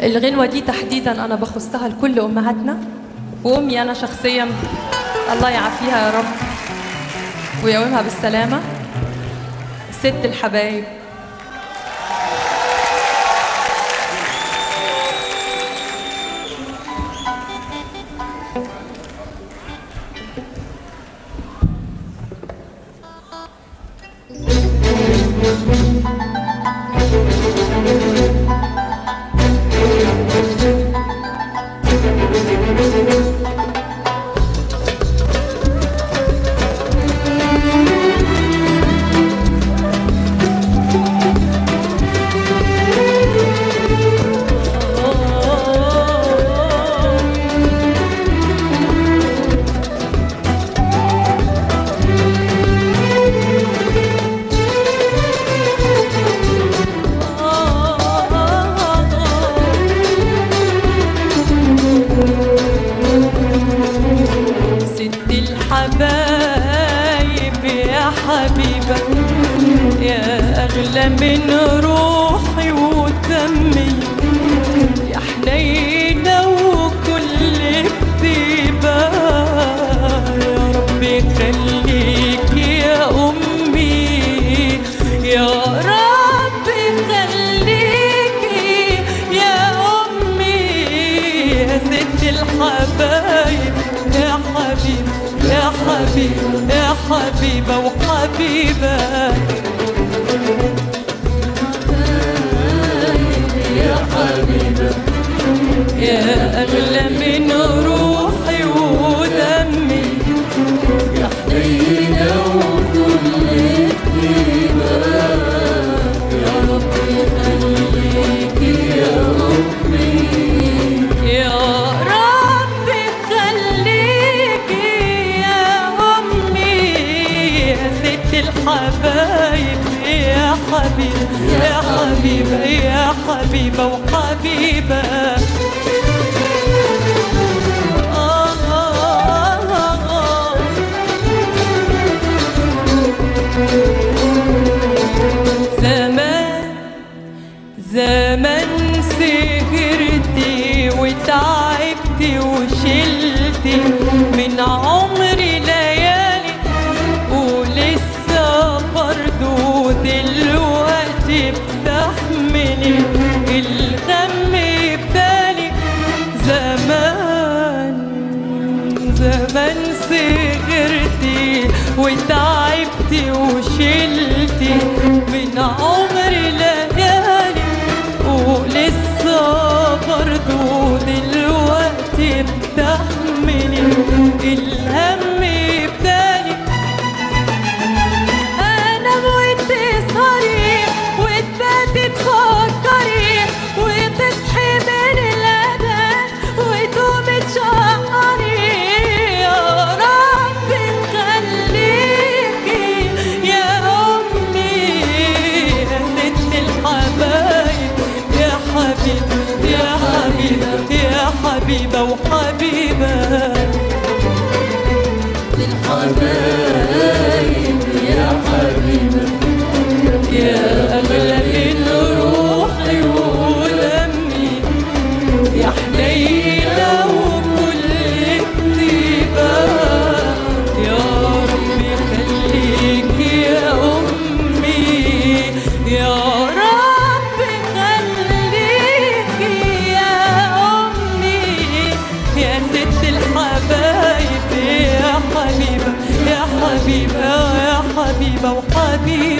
الغنوة دي تحديدا أنا بخصها لكل أمهاتنا وأمي أنا شخصيا الله يعافيها يا رب ويقومها بالسلامة ست الحبايب ست الحبايب يا حبيبة يا أغلى من روحي ودمي يا حنينة وكل كتيبة يا رب يخليك يا أمي يا رب يخليكي يا أمي يا ست الحبايب يا حبيب يا حبيب يا حبيبة وحبيبة يا حبيبة يا أغلى من روحي ودمي يا حنينة وكل كتيبة يا رب يخليك يا أمي يا رب خليكي يا أمي يا ست الحبايب يا حبيب يا حبيبة يا حبيبة وحبيبة آه آه آه آه زمان زمان سهرتي وتعبتي وشلتي من عمري ليالي ولسه برضو دلوقتي بتحملي الغم بتالي زمان زمان سهرتي وتعبتي وشلتي من عمري ليالي ولسه برضو دلوقتي بتحملي الهم بتالي انا وتسهري وتباتي تفكري وتصحي من الاذان وتقومي تشقري يا رب تخليكي يا امي يا ست الحبايب يا حبيب يا حبيبة يا حبيبة وحبيبة الحبايب يا حبيبة يا أغلى من روحي ودمي يا حنينة وكل كتيبة يا رب خليك يا أمي يا رب خليك يا أمي يا ست الحبايب يا حبيبة يا حبيبة يا حبيبة وحبيبة